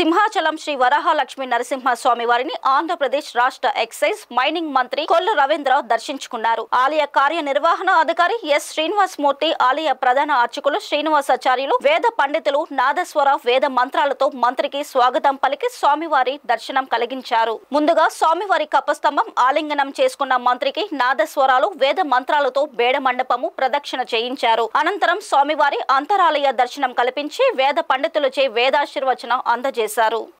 సింహాచలం శ్రీ వరాహలక్ష్మి నరసింహస్వామి వారిని ఆంధ్రప్రదేశ్ రాష్ట్ర excise mining మంత్రి కొల్లు రవీంద్ర దర్శించుకున్నారు ఆలయ కార్యనిర్వహణ అధికారి ఎస్ శ్రీనివాస్ మూర్తి ఆలయ ప్రధాన అర్చకులు శ్రీనివాసాచార్యులు వేద పండితులు నాదస్వర వేద మంత్రాలతో మంత్రికి స్వాగతం పలికి స్వామివారి దర్శనం కలిగించారు ముందుగా స్వామివారి కపస్తంభం ఆలింగనం చేసుకున్న మంత్రికి నాదస్వరాలు వేద మంత్రాలతో బేడ మండపము ప్రదక్షిణ చేయించారు అనంతరం స్వామివారి అంతరాలయ దర్శనం కల్పించి వేద పండితులచే వేదాశీర్వచనం అందజేశారు